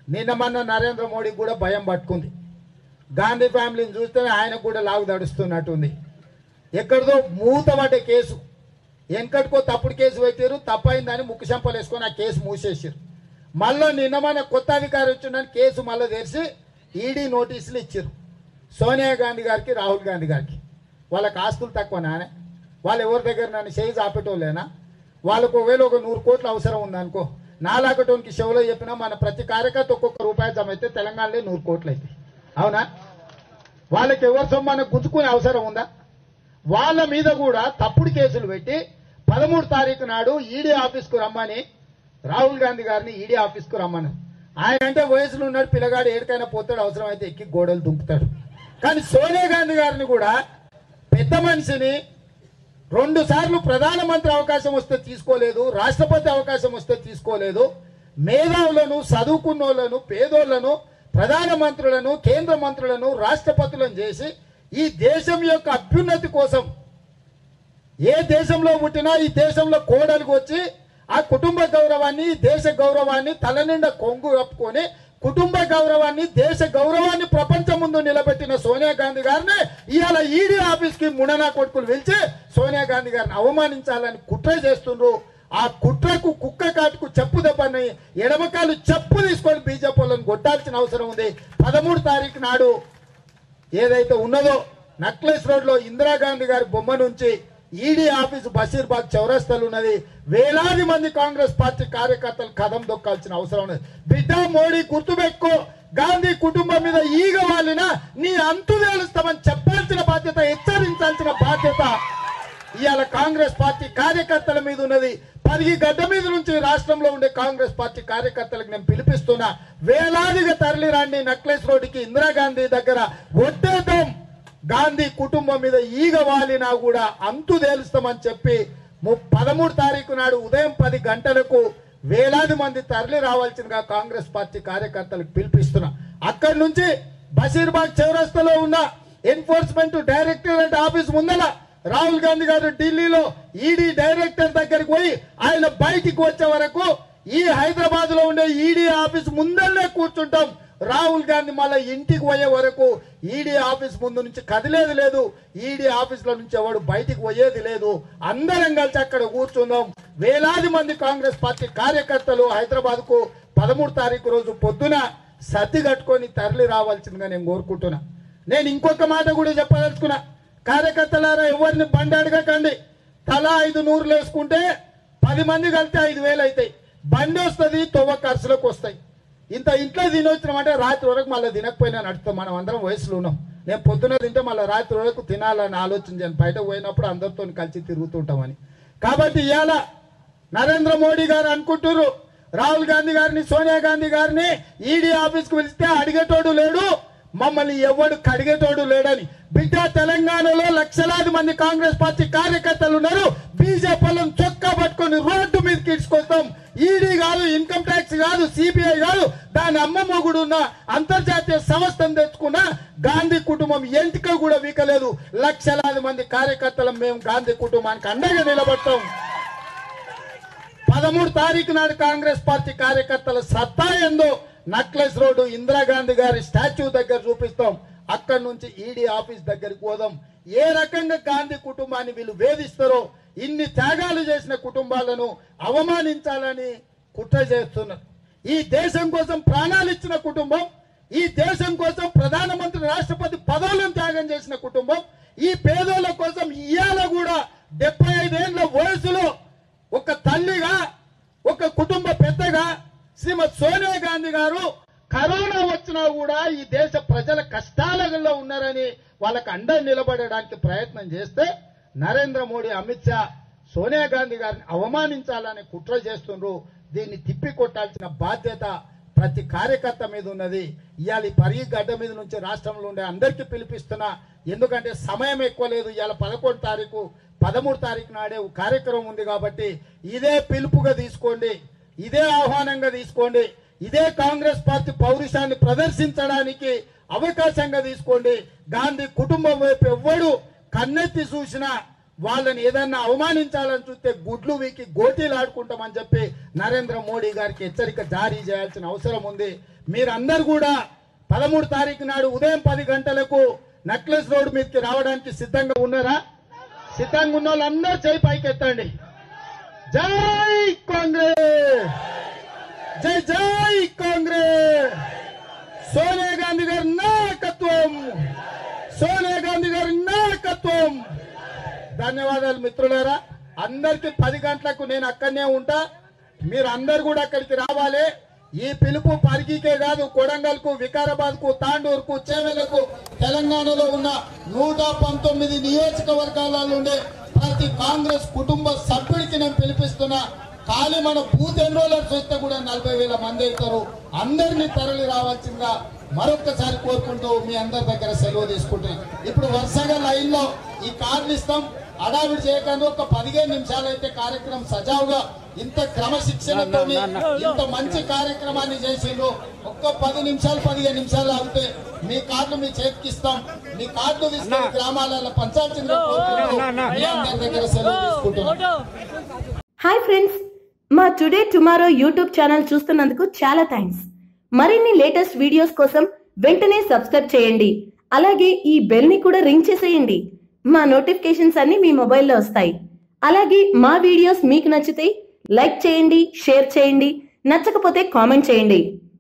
నిన్న మొన్న నరేంద్ర మోడీ కూడా భయం పట్టుకుంది గాంధీ ఫ్యామిలీని చూస్తే ఆయనకు కూడా లాగు దడుస్తున్నట్టుంది ఎక్కడిదో మూతపడ్డ కేసు వెనకటికో తప్పుడు కేసు పెట్టారు తప్పైందని ముక్కు చెంపలు వేసుకొని ఆ కేసు మూసేసారు మళ్ళీ నిన్న మన కొత్త అధికారి వచ్చిందని కేసు మళ్ళీ తెరిచి ఈడీ నోటీసులు ఇచ్చారు సోనియా గాంధీ గారికి రాహుల్ గాంధీ గారికి వాళ్ళకి ఆస్తులు తక్కువ నానే వాళ్ళు ఎవరి దగ్గర నన్ను చేయి చాపేటోళ్ళేనా వాళ్ళకు ఒకవేళ ఒక నూరు కోట్లు అవసరం ఉందనుకో నాలాగటోనికి చెవులో చెప్పినా మన ప్రతి కార్యకర్త ఒక్కొక్క రూపాయి జమ అయితే తెలంగాణలో నూరు కోట్లు అయితే అవునా వాళ్ళకి ఎవరి సొమ్ము గుంజుకునే అవసరం ఉందా వాళ్ళ మీద కూడా తప్పుడు కేసులు పెట్టి పదమూడు తారీఖు నాడు ఈడీ ఆఫీస్కు రమ్మని రాహుల్ గాంధీ గారిని ఈడీ ఆఫీస్కు రమ్మని ఆయన అంటే వయసులో ఉన్నాడు పిల్లగాడు ఏడికైనా పోతాడు అవసరం అయితే ఎక్కి గోడలు దుంకుతాడు కానీ సోనియా గాంధీ గారిని కూడా పెద్ద మనిషిని రెండు సార్లు ప్రధానమంత్రి అవకాశం వస్తే తీసుకోలేదు రాష్ట్రపతి అవకాశం వస్తే తీసుకోలేదు మేధావులను చదువుకున్నోళ్లను పేదోళ్లను ప్రధానమంత్రులను కేంద్ర మంత్రులను రాష్ట్రపతులను చేసి ఈ దేశం యొక్క అభ్యున్నతి కోసం ఏ దేశంలో పుట్టినా ఈ దేశంలో కోడలికి వచ్చి ఆ కుటుంబ గౌరవాన్ని ఈ దేశ గౌరవాన్ని తలనిండా కొంగు కప్పుకొని కుటుంబ గౌరవాన్ని దేశ గౌరవాన్ని ప్రపంచం ముందు నిలబెట్టిన సోనియా గాంధీ గారిని ఇవాళ ఈడీ ఆఫీస్ కి ముననా కొడుకులు పిలిచి సోనియా గాంధీ గారిని అవమానించాలని కుట్ర చేస్తుండ్రు ఆ కుట్రకు కుక్క కాటుకు చెప్పు దెబ్బని ఎడమకాలు చెప్పు తీసుకొని బీజేపీ వాళ్ళని కొట్టాల్సిన అవసరం ఉంది పదమూడు తారీఖు నాడు ఏదైతే ఉన్నదో నక్లెస్ రోడ్ లో ఇందిరాగాంధీ గారి బొమ్మ నుంచి ఈడీ ఆఫీస్ బషీర్బాగ్ చౌరస్తాలు ఉన్నది వేలాది మంది కాంగ్రెస్ పార్టీ కార్యకర్తలు కదం దొక్కాల్సిన అవసరం ఉన్నది బిడ్డ మోడీ గుర్తుపెట్టుకో గాంధీ కుటుంబం మీద ఈగ వాలిన నీ అంతు తేలుస్తామని చెప్పాల్సిన బాధ్యత హెచ్చరించాల్సిన బాధ్యత ఇవాళ కాంగ్రెస్ పార్టీ కార్యకర్తల మీద ఉన్నది పరిగి గడ్డ మీద నుంచి రాష్ట్రంలో ఉండే కాంగ్రెస్ పార్టీ కార్యకర్తలకు నేను పిలిపిస్తున్నా వేలాదిగా తరలి రాండి నక్లెస్ రోడ్డుకి ఇందిరాగాంధీ దగ్గర ఒట్టేద్దాం గాంధీ కుటుంబం మీద ఈగ వాలినా కూడా అంతు తేలుస్తామని చెప్పి ము- పదమూడు తారీఖు నాడు ఉదయం పది గంటలకు వేలాది మంది తరలి రావాల్సిందిగా కాంగ్రెస్ పార్టీ కార్యకర్తలకు పిలిపిస్తున్నా అక్కడి నుంచి బషీర్బాగ్ చౌరస్తాలో ఉన్న ఎన్ఫోర్స్మెంట్ డైరెక్టరేట్ ఆఫీస్ ముందల రాహుల్ గాంధీ గారు ఢిల్లీలో ఈడీ డైరెక్టర్ దగ్గరికి పోయి ఆయన బయటికి వచ్చే వరకు ఈ హైదరాబాద్ లో ఉండే ఈడీ ఆఫీస్ ముందరనే కూర్చుంటాం రాహుల్ గాంధీ మళ్ళీ ఇంటికి పోయే వరకు ఈడీ ఆఫీస్ ముందు నుంచి కదిలేది లేదు ఈడీ ఆఫీస్ లో నుంచి ఎవడు బయటికి పోయేది లేదు అందరం కలిసి అక్కడ కూర్చుందాం వేలాది మంది కాంగ్రెస్ పార్టీ కార్యకర్తలు హైదరాబాద్ కు పదమూడు తారీఖు రోజు పొద్దున సర్ది కట్టుకొని తరలి రావాల్సిందిగా నేను కోరుకుంటున్నా నేను ఇంకొక మాట కూడా చెప్పదలుచుకున్నా కార్యకర్తలారా ఎవరిని బండి అడగకండి తలా ఐదు నూరులు వేసుకుంటే పది మంది కలిస్తే ఐదు వేలు అవుతాయి బండి వస్తుంది తొవ్వ ఖర్చులకు వస్తాయి ఇంత ఇంట్లో తినొచ్చినాం అంటే రాత్రి వరకు మళ్ళీ తినకపోయినా నడుస్తాం మనం అందరం వయసులో ఉన్నాం నేను పొద్దున తింటే మళ్ళీ రాత్రి వరకు తినాలని ఆలోచన చేయను బయటకు పోయినప్పుడు అందరితో కలిసి తిరుగుతుంటామని కాబట్టి ఇవాళ నరేంద్ర మోడీ గారు అనుకుంటున్నారు రాహుల్ గాంధీ గారిని సోనియా గాంధీ గారిని ఈడీ ఆఫీస్కి పిలిస్తే అడిగేటోడు లేడు మమ్మల్ని ఎవడు కడిగేటోడు లేడని బిడ్డ తెలంగాణలో లక్షలాది మంది కాంగ్రెస్ పార్టీ కార్యకర్తలు ఉన్నారు బీజేపీ వాళ్ళని చొక్కా పట్టుకొని రోడ్డు మీదకి ఇడ్చుకొస్తాం ఈడీ కాదు ఇన్కమ్ ట్యాక్స్ కాదు సిబిఐ కాదు దాని అమ్మ మొగుడు ఉన్న అంతర్జాతీయ సంస్థను తెచ్చుకున్న గాంధీ కుటుంబం ఎంటిక కూడా వీకలేదు లక్షలాది మంది కార్యకర్తలు మేము గాంధీ కుటుంబానికి అండగా నిలబడతాం పదమూడు తారీఖు నాడు కాంగ్రెస్ పార్టీ కార్యకర్తల సత్తా ఏందో నక్లెస్ రోడ్డు ఇందిరాగాంధీ గారి స్టాచ్యూ దగ్గర చూపిస్తాం అక్కడి నుంచి ఈడీ ఆఫీస్ దగ్గరికి పోదాం ఏ రకంగా గాంధీ కుటుంబాన్ని వీళ్ళు వేధిస్తారో ఇన్ని త్యాగాలు చేసిన కుటుంబాలను అవమానించాలని కుట్ర చేస్తున్నారు ఈ దేశం కోసం ప్రాణాలు ఇచ్చిన కుటుంబం ఈ దేశం కోసం ప్రధానమంత్రి రాష్ట్రపతి పదవులను త్యాగం చేసిన కుటుంబం ఈ పేదోళ్ళ కోసం ఇవాళ కూడా డెబ్బై ఐదేళ్ల వయసులో ఒక తల్లిగా ఒక కుటుంబ పెద్దగా శ్రీమతి సోనియా గాంధీ గారు కరోనా వచ్చినా కూడా ఈ దేశ ప్రజల కష్టాలలో ఉన్నారని వాళ్ళకి అండ నిలబడడానికి ప్రయత్నం చేస్తే నరేంద్ర మోడీ అమిత్ షా సోనియా గాంధీ గారిని అవమానించాలని కుట్ర చేస్తుండ్రు దీన్ని తిప్పి కొట్టాల్సిన బాధ్యత ప్రతి కార్యకర్త మీద ఉన్నది ఇవాళ ఈ పరిగి గడ్డ మీద నుంచి రాష్ట్రంలో ఉండే అందరికీ పిలిపిస్తున్నా ఎందుకంటే సమయం ఎక్కువ లేదు ఇవాళ పదకొండు తారీఖు పదమూడు తారీఖు నాడే ఒక కార్యక్రమం ఉంది కాబట్టి ఇదే పిలుపుగా తీసుకోండి ఇదే ఆహ్వానంగా తీసుకోండి ఇదే కాంగ్రెస్ పార్టీ పౌరుషాన్ని ప్రదర్శించడానికి అవకాశంగా తీసుకోండి గాంధీ కుటుంబం వైపు ఎవ్వడు కన్నెత్తి చూసినా వాళ్ళని ఏదన్నా అవమానించాలని చూస్తే గుడ్లు వీకి గోటీలు ఆడుకుంటామని చెప్పి నరేంద్ర మోడీ గారికి హెచ్చరిక జారీ చేయాల్సిన అవసరం ఉంది మీరందరూ కూడా పదమూడు తారీఖు నాడు ఉదయం పది గంటలకు నక్లెస్ రోడ్ మీదకి రావడానికి సిద్ధంగా ఉన్నారా సిద్ధంగా ఉన్న వాళ్ళందరూ చేయి పైకెత్తండి జై కాంగ్రెస్ జై జై కాంగ్రెస్ సోనియా గాంధీ గారి నాయకత్వం సోనియా గాంధీ గారి నాయకత్వం ధన్యవాదాలు మిత్రులారా అందరికి పది గంటలకు నేను అక్కడనే ఉంటా మీరు అందరు కూడా అక్కడికి రావాలి ఈ పిలుపు పరిగికే కాదు కొడంగల్కు వికారాబాద్ కు తాండూరుకు చేవెలకు తెలంగాణలో ఉన్న నూట పంతొమ్మిది నియోజకవర్గాలలో ఉండే ప్రతి కాంగ్రెస్ కుటుంబ సభ్యుడికి నేను పిలిపిస్తున్నా ఖాళీ మన బూత్ ఎన్రోలర్స్ వస్తే కూడా నలభై వేల మంది అవుతారు అందరినీ తరలి రావాల్సిందిగా మరొక్కసారి కోరుకుంటూ మీ అందరి దగ్గర సెలవు తీసుకుంటున్నాను ఇప్పుడు వరుసగా లైన్ లో ఈ కార్డులు ఇస్తాం అడావిడి చేయకుండా ఒక పదిహేను నిమిషాలు అయితే కార్యక్రమం సజావుగా ఇంత క్రమశిక్షణతో ఇంత మంచి కార్యక్రమాన్ని చేసిండ్రు ఒక్క పది నిమిషాలు పదిహేను నిమిషాలు అవుతే మీ కార్డు మీ చేతికి ఇస్తాం మీ కార్డు తీసుకొని గ్రామాలలో పంచాల్సిందిగా కోరుకుంటూ మీ అందరి దగ్గర సెలవు తీసుకుంటున్నాం హాయ్ ఫ్రెండ్స్ మా టుడే టుమారో యూట్యూబ్ ఛానల్ చూస్తున్నందుకు చాలా థ్యాంక్స్ మరిన్ని లేటెస్ట్ వీడియోస్ కోసం వెంటనే సబ్స్క్రైబ్ చేయండి అలాగే ఈ బెల్ ని కూడా రింగ్ చేసేయండి మా నోటిఫికేషన్స్ అన్ని మీ మొబైల్లో వస్తాయి అలాగే మా వీడియోస్ మీకు నచ్చితే లైక్ చేయండి షేర్ చేయండి నచ్చకపోతే కామెంట్ చేయండి